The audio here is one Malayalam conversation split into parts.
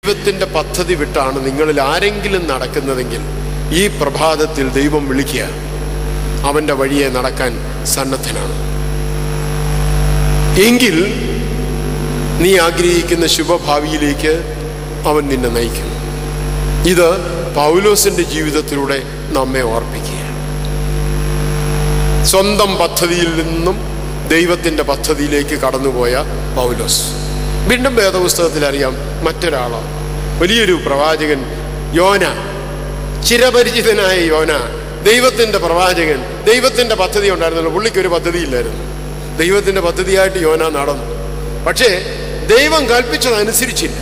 ദൈവത്തിന്റെ പദ്ധതി വിട്ടാണ് നിങ്ങളിൽ ആരെങ്കിലും നടക്കുന്നതെങ്കിൽ ഈ പ്രഭാതത്തിൽ ദൈവം വിളിക്കുക അവന്റെ വഴിയെ നടക്കാൻ സന്നദ്ധനാണ് എങ്കിൽ നീ ആഗ്രഹിക്കുന്ന ശുഭഭാവിയിലേക്ക് അവൻ നിന്നെ നയിക്കും ഇത് പൗലോസിന്റെ ജീവിതത്തിലൂടെ നമ്മെ ഓർപ്പിക്കുക സ്വന്തം പദ്ധതിയിൽ നിന്നും ദൈവത്തിന്റെ പദ്ധതിയിലേക്ക് കടന്നുപോയ പൗലോസ് വീണ്ടും വേദപുസ്തകത്തിൽ അറിയാം മറ്റൊരാളോ വലിയൊരു പ്രവാചകൻ യോന ചിരപരിചിതനായ യോന ദൈവത്തിന്റെ പ്രവാചകൻ ദൈവത്തിന്റെ പദ്ധതി ഉണ്ടായിരുന്നല്ലോ പുള്ളിക്ക് ഒരു പദ്ധതിയില്ലായിരുന്നു ദൈവത്തിന്റെ പദ്ധതിയായിട്ട് യോന നടന്നു പക്ഷേ ദൈവം കൽപ്പിച്ചതനുസരിച്ചില്ല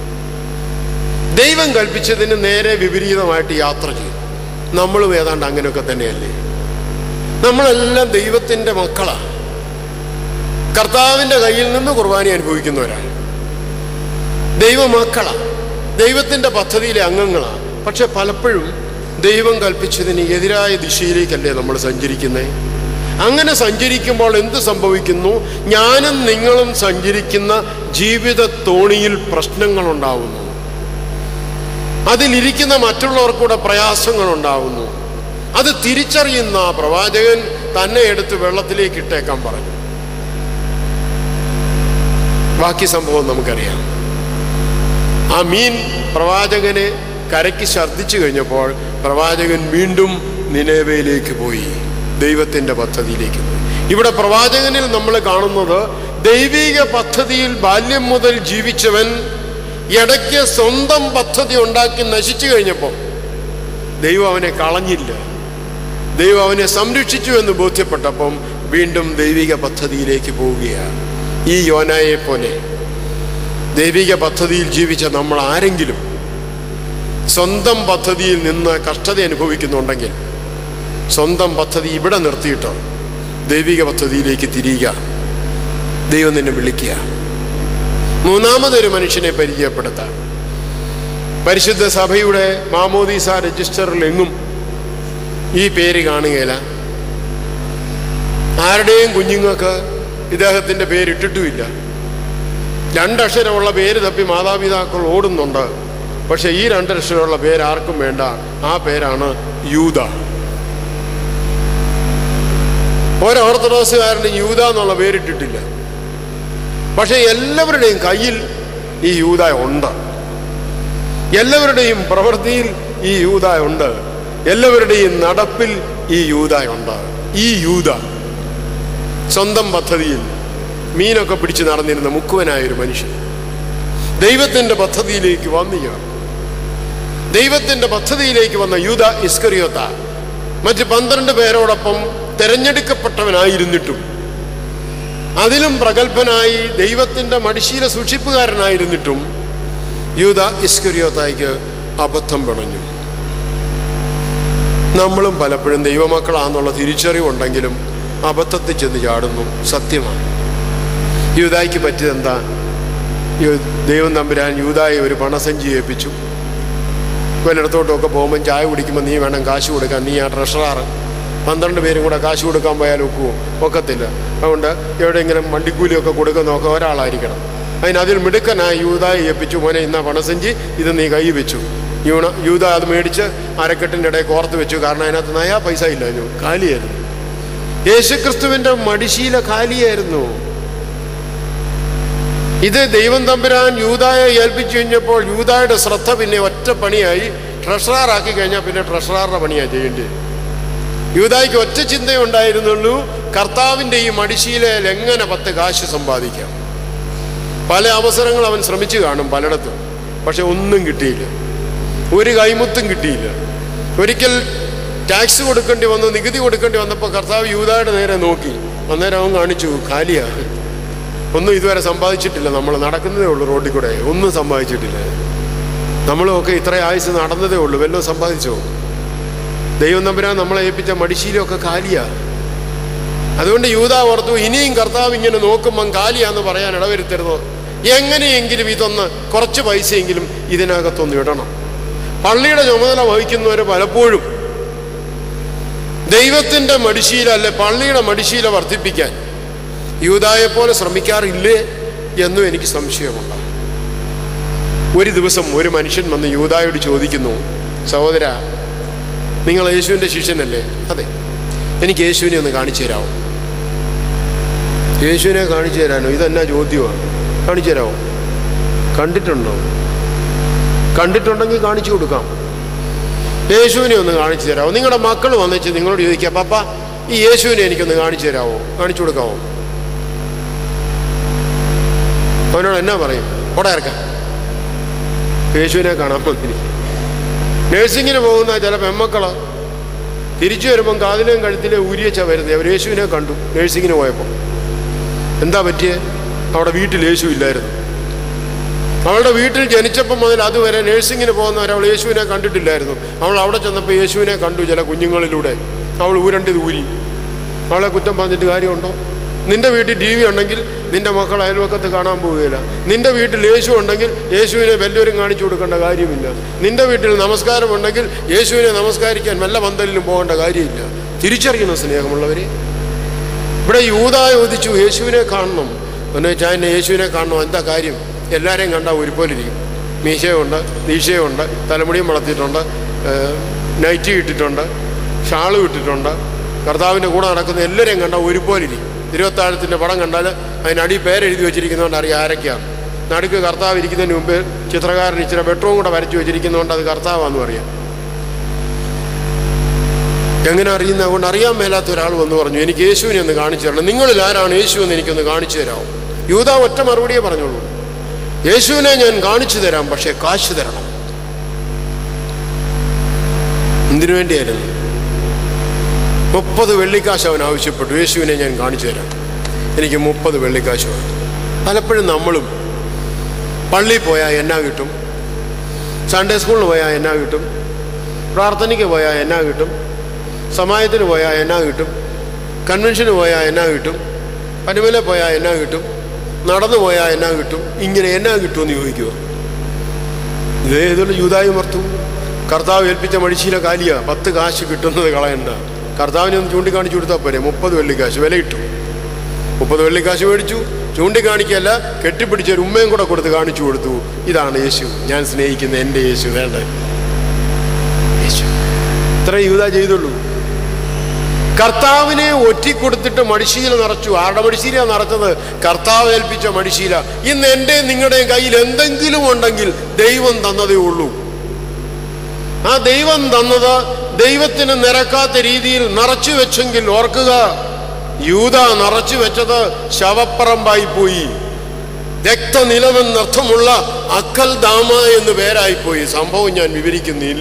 ദൈവം കൽപ്പിച്ചതിന് നേരെ വിപരീതമായിട്ട് യാത്ര ചെയ്തു നമ്മളും ഏതാണ്ട് അങ്ങനെയൊക്കെ തന്നെയല്ലേ നമ്മളെല്ലാം ദൈവത്തിന്റെ മക്കളാണ് കർത്താവിന്റെ കയ്യിൽ നിന്ന് കുർബാന അനുഭവിക്കുന്നവരാണ് ദൈവമക്കളാണ് ദൈവത്തിന്റെ പദ്ധതിയിലെ അംഗങ്ങളാണ് പക്ഷെ പലപ്പോഴും ദൈവം കൽപ്പിച്ചതിന് എതിരായ ദിശയിലേക്കല്ലേ നമ്മൾ സഞ്ചരിക്കുന്നത് അങ്ങനെ സഞ്ചരിക്കുമ്പോൾ എന്ത് സംഭവിക്കുന്നു ഞാനും നിങ്ങളും സഞ്ചരിക്കുന്ന ജീവിത തോണിയിൽ പ്രശ്നങ്ങൾ ഉണ്ടാവുന്നു അതിലിരിക്കുന്ന മറ്റുള്ളവർക്കൂടെ പ്രയാസങ്ങൾ ഉണ്ടാവുന്നു അത് തിരിച്ചറിയുന്ന ആ പ്രവാചകൻ തന്നെ എടുത്ത് വെള്ളത്തിലേക്ക് ഇട്ടേക്കാൻ പറഞ്ഞു ബാക്കി സംഭവം നമുക്കറിയാം ആ മീൻ പ്രവാചകനെ കരയ്ക്ക് ഛർദ്ദിച്ചു കഴിഞ്ഞപ്പോൾ പ്രവാചകൻ വീണ്ടും നിലവയിലേക്ക് പോയി ദൈവത്തിന്റെ പദ്ധതിയിലേക്ക് പോയി ഇവിടെ പ്രവാചകനിൽ നമ്മൾ കാണുന്നത് ദൈവിക പദ്ധതിയിൽ ബാല്യം മുതൽ ജീവിച്ചവൻ ഇടയ്ക്ക് സ്വന്തം പദ്ധതി ഉണ്ടാക്കി നശിച്ചു കഴിഞ്ഞപ്പോൾ ദൈവം അവനെ കളഞ്ഞില്ല ദൈവം അവനെ സംരക്ഷിച്ചു എന്ന് ബോധ്യപ്പെട്ടപ്പം വീണ്ടും ദൈവിക പദ്ധതിയിലേക്ക് പോവുകയാണ് ഈ യോനായെ പോലെ ദൈവിക പദ്ധതിയിൽ ജീവിച്ച നമ്മൾ ആരെങ്കിലും സ്വന്തം പദ്ധതിയിൽ നിന്ന് കഷ്ടത അനുഭവിക്കുന്നുണ്ടെങ്കിൽ സ്വന്തം പദ്ധതി ഇവിടെ നിർത്തിയിട്ടോ ദൈവിക പദ്ധതിയിലേക്ക് തിരിയുക ദൈവം നിന്നെ വിളിക്കുക മൂന്നാമതൊരു മനുഷ്യനെ പരിചയപ്പെടുത്താം പരിശുദ്ധ സഭയുടെ മാമോദീസ രജിസ്റ്ററിൽ എങ്ങും ഈ പേര് കാണുകയില്ല ആരുടെയും കുഞ്ഞുങ്ങൾക്ക് ഇദ്ദേഹത്തിന്റെ പേരിട്ടിട്ടുമില്ല രണ്ടക്ഷരമുള്ള പേര് തപ്പി മാതാപിതാക്കൾ ഓടുന്നുണ്ട് പക്ഷെ ഈ രണ്ടക്ഷരമുള്ള പേര് ആർക്കും വേണ്ട ആ പേരാണ് യൂത ഒരു ഓർത്തഡോക്സുകാരന് യൂത എന്നുള്ള പേരിട്ടിട്ടില്ല പക്ഷെ എല്ലാവരുടെയും കയ്യിൽ ഈ യൂത ഉണ്ട് എല്ലാവരുടെയും പ്രവൃത്തിയിൽ ഈ യൂത ഉണ്ട് എല്ലാവരുടെയും നടപ്പിൽ ഈ യൂത ഉണ്ട് ഈ യൂത സ്വന്തം പദ്ധതിയിൽ മീനൊക്കെ പിടിച്ച് നടന്നിരുന്ന മുക്കുവനായ ഒരു മനുഷ്യൻ ദൈവത്തിന്റെ പദ്ധതിയിലേക്ക് വന്നിയ ദൈവത്തിന്റെ പദ്ധതിയിലേക്ക് വന്ന യൂത ഇസ്കറിയോത്ത മറ്റ് പന്ത്രണ്ട് പേരോടൊപ്പം തെരഞ്ഞെടുക്കപ്പെട്ടവനായിരുന്നിട്ടും അതിലും പ്രഗത്ഭനായി ദൈവത്തിന്റെ മടിശീല സൂക്ഷിപ്പുകാരനായിരുന്നിട്ടും യൂത ഇസ്കറിയോത്തായിക്ക് അബദ്ധം പിണഞ്ഞു നമ്മളും പലപ്പോഴും ദൈവമക്കളാന്നുള്ള തിരിച്ചറിവുണ്ടെങ്കിലും അബദ്ധത്തിൽ ചെന്ന് ചാടുന്നു സത്യമാണ് യൂതായ്ക്ക് പറ്റിയതെന്താ യു- ദൈവം തമ്പുരാൻ യൂതായെ ഒരു പണസഞ്ചി ഏൽപ്പിച്ചു വല്ലയിടത്തോട്ടൊക്കെ പോകുമ്പോൾ ചായ കുടിക്കുമ്പോൾ നീ വേണം കാശ് കൊടുക്കാൻ നീ ആ ട്രഷറാറ് പന്ത്രണ്ട് പേരും കൂടെ കാശ് കൊടുക്കാൻ പോയാൽ ഒക്കുവോ ഒക്കത്തില്ല അതുകൊണ്ട് എവിടെയെങ്കിലും വണ്ടിക്കൂലിയൊക്കെ കൊടുക്കുന്നതൊക്കെ ഒരാളായിരിക്കണം അതിന് അതിൽ മിടുക്കനായ യൂതായി ഏൽപ്പിച്ചു മോനെ ഇന്ന പണസഞ്ചി ഇത് നീ കൈ വെച്ചു യൂണ യൂത അത് മേടിച്ച് അരക്കെട്ടിൻ്റെ ഇടയിൽ കോർത്ത് വെച്ചു കാരണം അതിനകത്ത് നയാ പൈസ ഇല്ലായിരുന്നു കാലിയായിരുന്നു യേശുക്രിസ്തുവിന്റെ മടിശീല കാലിയായിരുന്നു ഇത് ദൈവം തമ്പുരാൻ യൂതായെ ഏൽപ്പിച്ചു കഴിഞ്ഞപ്പോൾ യൂതായുടെ ശ്രദ്ധ പിന്നെ ഒറ്റ പണിയായി ട്രഷറാറാക്കി കഴിഞ്ഞാൽ പിന്നെ ട്രഷറാറുടെ പണിയാണ് ചെയ്യേണ്ടത് യൂതായ്ക്ക് ഒറ്റ ചിന്തയുണ്ടായിരുന്നുള്ളൂ കർത്താവിൻ്റെ ഈ മടിശീലയിൽ എങ്ങനെ പത്ത് കാശ് സമ്പാദിക്കാം പല അവസരങ്ങൾ അവൻ ശ്രമിച്ചു കാണും പലയിടത്തും പക്ഷെ ഒന്നും കിട്ടിയില്ല ഒരു കൈമുത്തും കിട്ടിയില്ല ഒരിക്കൽ ടാക്സ് കൊടുക്കേണ്ടി വന്നു നികുതി കൊടുക്കേണ്ടി വന്നപ്പോൾ കർത്താവ് യൂതായുടെ നേരെ നോക്കി അന്നേരം അവൻ കാണിച്ചു കാലിയാ ഒന്നും ഇതുവരെ സമ്പാദിച്ചിട്ടില്ല നമ്മൾ നടക്കുന്നതേ ഉള്ളൂ റോഡിൽ കൂടെ ഒന്നും സമ്പാദിച്ചിട്ടില്ല നമ്മളുമൊക്കെ ഇത്ര ആയുസ് നടന്നതേ ഉള്ളൂ വല്ലതും സമ്പാദിച്ചോ ദൈവം തമ്പുരാൻ നമ്മളെ ഏൽപ്പിച്ച മടിശീലമൊക്കെ കാലിയാ അതുകൊണ്ട് യൂത ഓർത്തു ഇനിയും കർത്താവ് ഇങ്ങനെ നോക്കുമ്പം കാലിയാന്ന് പറയാൻ ഇടവരുത്തരുത് എങ്ങനെയെങ്കിലും ഇതൊന്ന് കുറച്ച് പൈസയെങ്കിലും ഇതിനകത്തൊന്ന് ഇടണം പള്ളിയുടെ ചുമതല വഹിക്കുന്നവർ പലപ്പോഴും ദൈവത്തിന്റെ മടിശീല അല്ലെ പള്ളിയുടെ മടിശീല വർദ്ധിപ്പിക്കാൻ യൂതായെ പോലെ ശ്രമിക്കാറില്ലേ എന്നും എനിക്ക് സംശയമുണ്ട് ഒരു ദിവസം ഒരു മനുഷ്യൻ വന്ന് യൂതായോട് ചോദിക്കുന്നു സഹോദര നിങ്ങൾ യേശുവിൻ്റെ ശിഷ്യനല്ലേ അതെ എനിക്ക് യേശുവിനെ ഒന്ന് കാണിച്ചു തരാമോ യേശുവിനെ കാണിച്ചു തരാനോ ഇതെന്നാ ചോദ്യമാണ് കാണിച്ചു തരാമോ കണ്ടിട്ടുണ്ടോ കണ്ടിട്ടുണ്ടെങ്കിൽ കാണിച്ചു കൊടുക്കാം യേശുവിനെ ഒന്ന് കാണിച്ചു തരാമോ നിങ്ങളുടെ മക്കൾ വന്നിച്ച് നിങ്ങളോട് ചോദിക്കുക പപ്പ ഈ യേശുവിനെ എനിക്കൊന്ന് കാണിച്ചു തരാമോ കാണിച്ചു കൊടുക്കാമോ അവനോട് എന്നാ പറയും ഓടെ ഇറക്കാം യേശുവിനെ കാണാൻ വന്നിരിക്കും നേഴ്സിങ്ങിന് പോകുന്ന ചില പെമ്മക്കള് തിരിച്ചു വരുമ്പം കാതിലെയും കഴുത്തിലെയും ഊരിയച്ചാ വരുന്നത് അവർ യേശുവിനെ കണ്ടു നേഴ്സിങ്ങിന് പോയപ്പോൾ എന്താ പറ്റിയേ അവിടെ വീട്ടിൽ യേശു ഇല്ലായിരുന്നു അവളുടെ വീട്ടിൽ ജനിച്ചപ്പം മുതൽ അതുവരെ നേഴ്സിങ്ങിന് പോകുന്നവർ അവൾ യേശുവിനെ കണ്ടിട്ടില്ലായിരുന്നു അവൾ അവിടെ ചെന്നപ്പോൾ യേശുവിനെ കണ്ടു ചില കുഞ്ഞുങ്ങളിലൂടെ അവൾ ഊരണ്ടത് ഊരി അവളെ കുറ്റം പറഞ്ഞിട്ട് കാര്യമുണ്ടോ നിന്റെ വീട്ടിൽ ടി വി ഉണ്ടെങ്കിൽ നിന്റെ മക്കൾ അയൽവക്കത്ത് കാണാൻ പോവുകയില്ല നിന്റെ വീട്ടിൽ യേശു ഉണ്ടെങ്കിൽ യേശുവിനെ വല്ലവരും കാണിച്ചു കൊടുക്കേണ്ട കാര്യമില്ല നിന്റെ വീട്ടിൽ നമസ്കാരം ഉണ്ടെങ്കിൽ യേശുവിനെ നമസ്കരിക്കാൻ വല്ല പന്തലിലും പോകേണ്ട കാര്യമില്ല തിരിച്ചറിയണം സ്നേഹമുള്ളവരെ ഇവിടെ യൂത ചോദിച്ചു യേശുവിനെ കാണണം എന്ന് വെച്ചാൽ എന്നെ യേശുവിനെ കാണണം എന്താ കാര്യം എല്ലാവരെയും കണ്ടാൽ ഒരുപോലെ ഇരിക്കും മീശയുണ്ട് ദീക്ഷയുണ്ട് തലമുടിയും വളർത്തിയിട്ടുണ്ട് ഏഹ്, നൈറ്റി ഇട്ടിട്ടുണ്ട് ഷാളും ഇട്ടിട്ടുണ്ട് കർത്താവിൻ്റെ കൂടെ നടക്കുന്ന എല്ലാവരെയും കണ്ടാൽ ഒരുപോലെ ഇരിക്കും തിരുവത്താഴത്തിൻ്റെ പടം കണ്ടാൽ അതിനടി പേരെഴുതി വെച്ചിരിക്കുന്നതുകൊണ്ട് അറിയാം ആരൊക്കെയാണ് നടുക്ക് കർത്താവ് ഇരിക്കുന്നതിന് മുമ്പ് ചിത്രകാരൻ ഇച്ചിരി വെട്ടവും കൂടെ വരച്ചു വെച്ചിരിക്കുന്നതുകൊണ്ട് അത് കർത്താവാന്ന് അറിയാം എങ്ങനെ അറിയുന്ന അതുകൊണ്ട് അറിയാൻ മേലാത്ത ഒരാൾ വന്ന് പറഞ്ഞു എനിക്ക് യേശുവിനെ ഒന്ന് കാണിച്ചു തരണം നിങ്ങളിൽ ആരാണ് യേശു എന്ന് എനിക്കൊന്ന് കാണിച്ചു തരാമോ യൂത ഒറ്റ മറുപടിയെ പറഞ്ഞോളൂ യേശുവിനെ ഞാൻ കാണിച്ചു തരാം പക്ഷേ കാശ് തരണം എന്തിനു വേണ്ടിയായിരുന്നു മുപ്പത് വെള്ളിക്കാശ് അവൻ ആവശ്യപ്പെട്ടു യേശുവിനെ ഞാൻ കാണിച്ചു തരാം എനിക്ക് മുപ്പത് വെള്ളിക്കാശ് വേണം പലപ്പോഴും നമ്മളും പള്ളിയിൽ പോയാൽ എന്നാ കിട്ടും സൺഡേ സ്കൂളിൽ പോയാൽ എന്നാ കിട്ടും പ്രാർത്ഥനയ്ക്ക് പോയാൽ എന്നാ കിട്ടും സമായത്തിന് പോയാൽ എന്നാ കിട്ടും കൺവെൻഷന് പോയാൽ എന്നാ കിട്ടും പനുമല പോയാൽ എന്നാ കിട്ടും നടന്നു പോയാൽ എന്നാ കിട്ടും ഇങ്ങനെ എന്നാ കിട്ടുമെന്ന് ചോദിക്കുക ഇതേ ഏതുള്ള യൂതായി മർത്തു കർത്താവ് ഏൽപ്പിച്ച മടിശീല കാലിയ പത്ത് കാശ് കിട്ടുന്നത് കളയണ്ട കർത്താവിനെ ഒന്ന് ചൂണ്ടിക്കാണിച്ചു കൊടുത്താൽ പോരെ മുപ്പത് വെള്ളിക്കാശ് വില ഇട്ടു മുപ്പത് വെള്ളിക്കാശ് മേടിച്ചു ചൂണ്ടിക്കാണിക്കല്ല കെട്ടിപ്പിടിച്ച ഒരു ഉമ്മയും കൂടെ കൊടുത്ത് കാണിച്ചു കൊടുത്തു ഇതാണ് യേശു ഞാൻ സ്നേഹിക്കുന്ന എൻ്റെ യേശു വേണ്ടത് യേശു ഇത്ര യൂത ചെയ്തുള്ളൂ കർത്താവിനെ ഒറ്റിക്കൊടുത്തിട്ട് മടിശീല നിറച്ചു ആരുടെ മടിശീല നിറച്ചത് കർത്താവ് ഏൽപ്പിച്ച മടിശീല ഇന്ന് എൻ്റെ നിങ്ങളുടെയും കയ്യിൽ എന്തെങ്കിലും ഉണ്ടെങ്കിൽ ദൈവം തന്നതേ ഉള്ളൂ ആ ദൈവം തന്നത് ദൈവത്തിന് നിരക്കാത്ത രീതിയിൽ നിറച്ചു വെച്ചെങ്കിൽ ഓർക്കുക യൂത നിറച്ചു വെച്ചത് ശവപ്പറമ്പായി പോയി രക്തനിലമെന്നർത്ഥമുള്ള അക്കൽ ദാമ എന്ന് പേരായിപ്പോയി സംഭവം ഞാൻ വിവരിക്കുന്നില്ല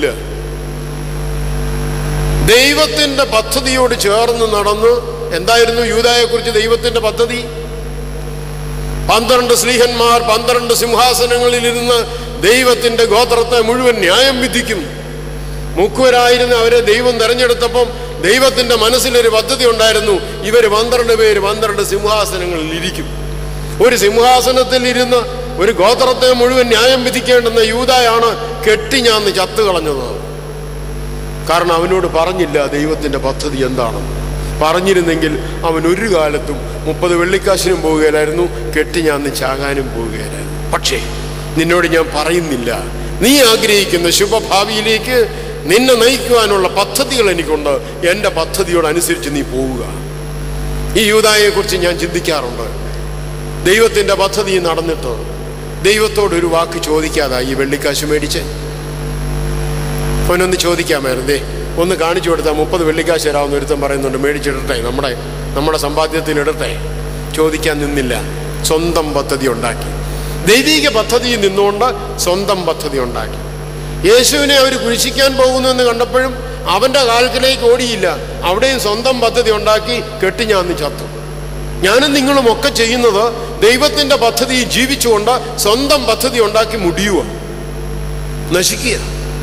ദൈവത്തിന്റെ പദ്ധതിയോട് ചേർന്ന് നടന്ന് എന്തായിരുന്നു യൂതായെക്കുറിച്ച് ദൈവത്തിന്റെ പദ്ധതി പന്ത്രണ്ട് സ്ലീഹന്മാർ പന്ത്രണ്ട് സിംഹാസനങ്ങളിൽ ഇരുന്ന് ദൈവത്തിന്റെ ഗോത്രത്തെ മുഴുവൻ ന്യായം വിധിക്കും മുക്കുവരായിരുന്ന അവരെ ദൈവം തെരഞ്ഞെടുത്തപ്പം ദൈവത്തിന്റെ മനസ്സിലൊരു പദ്ധതി ഉണ്ടായിരുന്നു ഇവർ പന്ത്രണ്ട് പേര് പന്ത്രണ്ട് സിംഹാസനങ്ങളിൽ ഇരിക്കും ഒരു സിംഹാസനത്തിൽ ഇരുന്ന് ഒരു ഗോത്രത്തെ മുഴുവൻ ന്യായം വിധിക്കേണ്ടുന്ന യൂതായാണ് കെട്ടിഞ്ഞാന്ന് ചത്തുകളഞ്ഞത് കാരണം അവനോട് പറഞ്ഞില്ല ദൈവത്തിന്റെ പദ്ധതി എന്താണെന്ന് പറഞ്ഞിരുന്നെങ്കിൽ അവൻ ഒരു കാലത്തും മുപ്പത് വെള്ളിക്കാശിനും പോവുകയില്ലായിരുന്നു കെട്ടിഞ്ഞാന്ന് ചാകാനും പോവുകയില്ലായിരുന്നു പക്ഷേ നിന്നോട് ഞാൻ പറയുന്നില്ല നീ ആഗ്രഹിക്കുന്ന ശുഭഭാവിയിലേക്ക് നിന്നെ നയിക്കുവാനുള്ള പദ്ധതികൾ എനിക്കുണ്ട് എൻ്റെ പദ്ധതിയോടനുസരിച്ച് നീ പോവുക ഈ യൂതായെക്കുറിച്ച് ഞാൻ ചിന്തിക്കാറുണ്ട് ദൈവത്തിൻ്റെ പദ്ധതി നടന്നിട്ട് ദൈവത്തോട് ഒരു വാക്ക് ചോദിക്കാതാ ഈ വെള്ളിക്കാശ് മേടിച്ച് അവനൊന്ന് ചോദിക്കാമായിരുന്നു ദേ ഒന്ന് കാണിച്ചു കൊടുത്താൽ മുപ്പത് വെള്ളിക്കാശ് തരാമെന്ന് ഒരുത്തം പറയുന്നുണ്ട് മേടിച്ചിടട്ടെ നമ്മുടെ നമ്മുടെ സമ്പാദ്യത്തിൽ ഇടട്ടെ ചോദിക്കാൻ നിന്നില്ല സ്വന്തം പദ്ധതി ഉണ്ടാക്കി ദൈവിക പദ്ധതിയിൽ നിന്നുകൊണ്ട് സ്വന്തം പദ്ധതി ഉണ്ടാക്കി യേശുവിനെ അവർ കുരിശിക്കാൻ പോകുന്നു എന്ന് കണ്ടപ്പോഴും അവന്റെ കാൽക്കിലേക്ക് ഓടിയില്ല അവിടെയും സ്വന്തം പദ്ധതി ഉണ്ടാക്കി കെട്ടിഞ്ഞാന്ന് ചത്തു ഞാനും നിങ്ങളും ഒക്കെ ചെയ്യുന്നത് ദൈവത്തിന്റെ പദ്ധതി ജീവിച്ചുകൊണ്ട് സ്വന്തം പദ്ധതി ഉണ്ടാക്കി മുടിയുക നശിക്കുക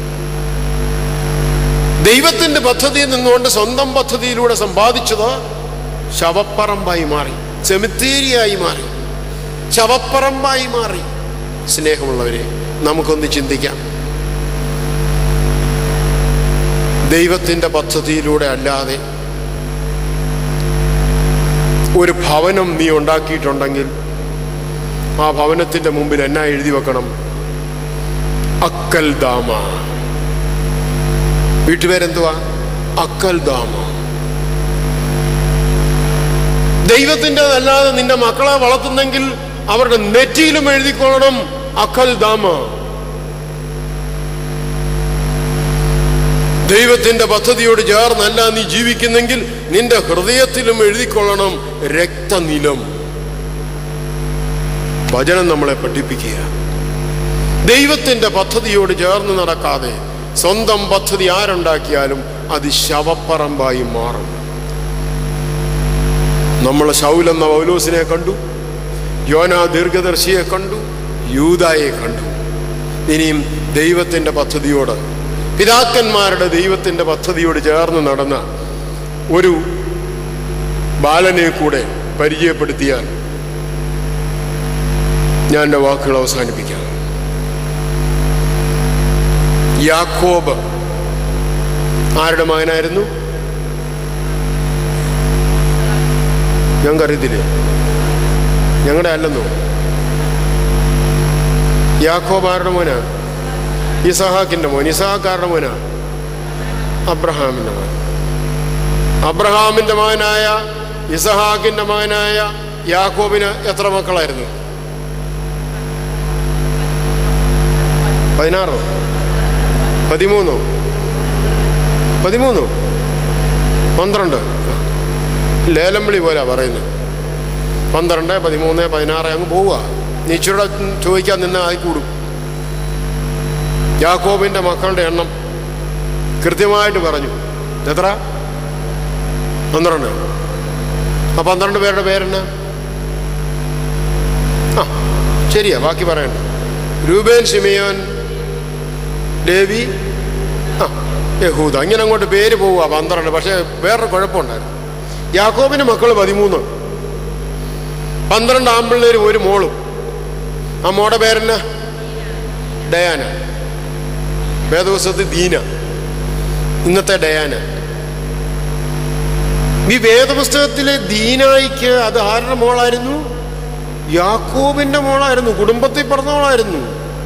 ദൈവത്തിന്റെ പദ്ധതിയിൽ നിന്നുകൊണ്ട് സ്വന്തം പദ്ധതിയിലൂടെ സമ്പാദിച്ചത് ശവപ്പറമ്പായി മാറി സെമിത്തേരിയായി മാറി ശവപ്പറമ്പായി മാറി സ്നേഹമുള്ളവരെ നമുക്കൊന്ന് ചിന്തിക്കാം ദൈവത്തിന്റെ പദ്ധതിയിലൂടെ അല്ലാതെ ഒരു ഭവനം നീ ഉണ്ടാക്കിയിട്ടുണ്ടെങ്കിൽ ആ ഭവനത്തിന്റെ മുമ്പിൽ എന്നാ എഴുതി വെക്കണം അക്കൽ ദാമ വീട്ടുപേരെന്തുവാ അക്കൽ ദാമ ദൈവത്തിൻ്റെതല്ലാതെ നിന്റെ മക്കളെ വളർത്തുന്നെങ്കിൽ അവരുടെ നെറ്റിയിലും എഴുതിക്കൊള്ളണം അക്കൽ ദാമ ദൈവത്തിന്റെ പദ്ധതിയോട് ചേർന്നല്ല നീ ജീവിക്കുന്നെങ്കിൽ നിന്റെ ഹൃദയത്തിലും എഴുതിക്കൊള്ളണം രക്തനിലം വചനം നമ്മളെ പഠിപ്പിക്കുക ദൈവത്തിന്റെ പദ്ധതിയോട് ചേർന്ന് നടക്കാതെ സ്വന്തം പദ്ധതി ആരുണ്ടാക്കിയാലും അത് ശവപ്പറമ്പായി മാറും നമ്മൾ ശൗലെന്ന പൗലോസിനെ കണ്ടു യോന ദീർഘദർശിയെ കണ്ടു യൂതായെ കണ്ടു ഇനിയും ദൈവത്തിന്റെ പദ്ധതിയോട് പിതാക്കന്മാരുടെ ദൈവത്തിന്റെ പദ്ധതിയോട് ചേർന്ന് നടന്ന ഒരു ബാലനെ കൂടെ പരിചയപ്പെടുത്തിയാൽ ഞാൻ എൻ്റെ വാക്കുകൾ അവസാനിപ്പിക്കാം യാക്കോബ് ആരുടെ മകനായിരുന്നു ഞങ്ങൾക്കറിയത്തില്ലേ ഞങ്ങളുടെ അല്ലെന്നോ യാക്കോബ് ആരുടെ മോനാ ഇസഹാക്കിന്റെ മോൻ ഇസഹാക്കാരുടെ മോനാ അബ്രഹാമിന്റെ മോൻ അബ്രഹാമിന്റെ മകനായ ഇസഹാക്കിന്റെ മകനായ യാക്കോബിന് എത്ര മക്കളായിരുന്നു പതിനാറോ പതിമൂന്നോ പതിമൂന്നോ പന്ത്രണ്ട് ലേലം വിളി പോലാ പറയുന്നത് പന്ത്രണ്ട് പതിമൂന്ന് പതിനാറ് അങ്ങ് പോവുക നീച്ചൂടെ ചോദിക്കാൻ നിന്ന് ആയി കൂടും യാക്കോബിന്റെ മക്കളുടെ എണ്ണം കൃത്യമായിട്ട് പറഞ്ഞു എത്ര പന്ത്രണ്ട് ആ പന്ത്രണ്ട് പേരുടെ പേരെന്നാ ആ ശരിയാ ബാക്കി പറയണ്ട രൂപേൻ ഷിമിയോൻ ലേവി ആ യഹൂദ ഇങ്ങനെ അങ്ങോട്ട് പേര് പോവുക പന്ത്രണ്ട് പക്ഷേ വേറൊരു കുഴപ്പമുണ്ടായിരുന്നു യാക്കോബിന് മക്കൾ പതിമൂന്ന് പന്ത്രണ്ട് ആമ്പിള്ളേരും ഒരു മോളും ആ മോടെ പേരെന്നാ ഡയാന വേദപുസ്തകത്തിൽ ദീന ഇന്നത്തെ ഡയാന ഈ വേദപുസ്തകത്തിലെ ദീനായിക്ക് അത് ആരുടെ മോളായിരുന്നു യാക്കോബിന്റെ മോളായിരുന്നു കുടുംബത്തിൽ പറഞ്ഞവളായിരുന്നു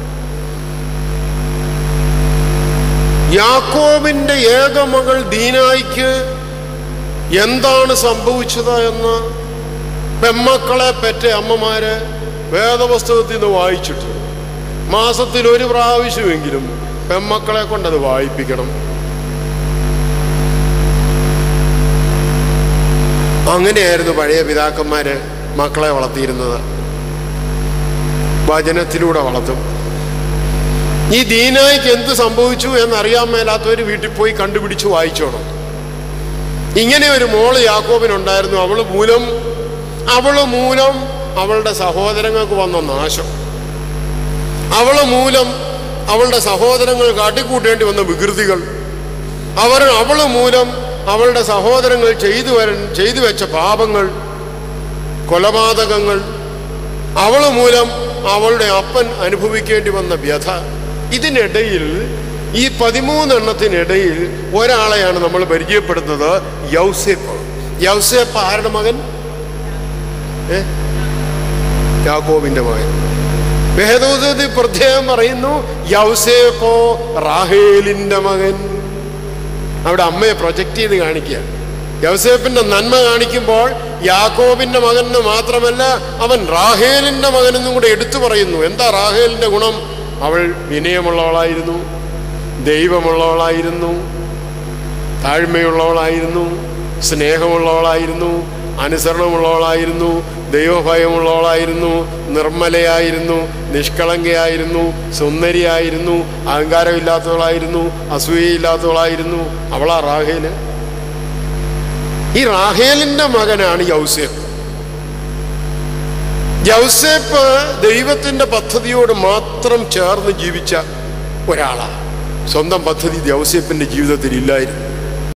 യാക്കോബിന്റെ ഏക മകൾ ദീനായിക്ക് എന്താണ് സംഭവിച്ചത് എന്ന് പെമ്മക്കളെ പെറ്റ അമ്മമാര് വേദപുസ്തകത്തിൽ നിന്ന് വായിച്ചിട്ട് മാസത്തിൽ ഒരു പ്രാവശ്യമെങ്കിലും പെമ്മക്കളെ കൊണ്ടത് വായിപ്പിക്കണം അങ്ങനെയായിരുന്നു പഴയ പിതാക്കന്മാര് മക്കളെ വളർത്തിയിരുന്നത് വചനത്തിലൂടെ വളർത്തും ഈ ദീനായിക്ക് എന്ത് സംഭവിച്ചു എന്നറിയാൻ മേലാത്തവർ വീട്ടിൽ പോയി കണ്ടുപിടിച്ച് വായിച്ചോണം ഇങ്ങനെ ഒരു മോള് യാക്കോബിനുണ്ടായിരുന്നു അവള് മൂലം അവള് മൂലം അവളുടെ സഹോദരങ്ങൾക്ക് വന്ന നാശം അവള് മൂലം അവളുടെ സഹോദരങ്ങൾ കാട്ടിക്കൂട്ടേണ്ടി വന്ന വികൃതികൾ അവർ അവള് മൂലം അവളുടെ സഹോദരങ്ങൾ ചെയ്തു വര ചെയ്തു വെച്ച പാപങ്ങൾ കൊലപാതകങ്ങൾ അവള് മൂലം അവളുടെ അപ്പൻ അനുഭവിക്കേണ്ടി വന്ന വ്യഥ ഇതിനിടയിൽ ഈ പതിമൂന്നെണ്ണത്തിനിടയിൽ ഒരാളെയാണ് നമ്മൾ പരിചയപ്പെടുന്നത് യൗസേപ്പ് യൗസേപ്പ് ആരുടെ മകൻ ഏ യാക്കോബിന്റെ മകൻ വേദോദതി പ്രത്യേകം പറയുന്നു യൗസേപ്പോ റാഹേലിന്റെ മകൻ അവിടെ അമ്മയെ പ്രൊജക്റ്റ് ചെയ്ത് കാണിക്കുക യൗസേപ്പിന്റെ നന്മ കാണിക്കുമ്പോൾ യാക്കോബിന്റെ മകൻ എന്ന് മാത്രമല്ല അവൻ റാഹേലിന്റെ മകനെന്നും കൂടെ എടുത്തു പറയുന്നു എന്താ റാഹേലിന്റെ ഗുണം അവൾ വിനയമുള്ളവളായിരുന്നു ദൈവമുള്ളവളായിരുന്നു താഴ്മയുള്ളവളായിരുന്നു സ്നേഹമുള്ളവളായിരുന്നു അനുസരണമുള്ളവളായിരുന്നു ദൈവഭയമുള്ളവളായിരുന്നു നിർമ്മലയായിരുന്നു നിഷ്കളങ്കയായിരുന്നു സുന്ദരിയായിരുന്നു അഹങ്കാരമില്ലാത്തവളായിരുന്നു അസൂയയില്ലാത്തവളായിരുന്നു അവളാ റാഹേല് ഈ റാഹേലിന്റെ മകനാണ് യൗസേപ്പ് യൗസേപ്പ് ദൈവത്തിന്റെ പദ്ധതിയോട് മാത്രം ചേർന്ന് ജീവിച്ച ഒരാളാണ് സ്വന്തം പദ്ധതി യൗസേപ്പിന്റെ ജീവിതത്തിൽ ഇല്ലായിരുന്നു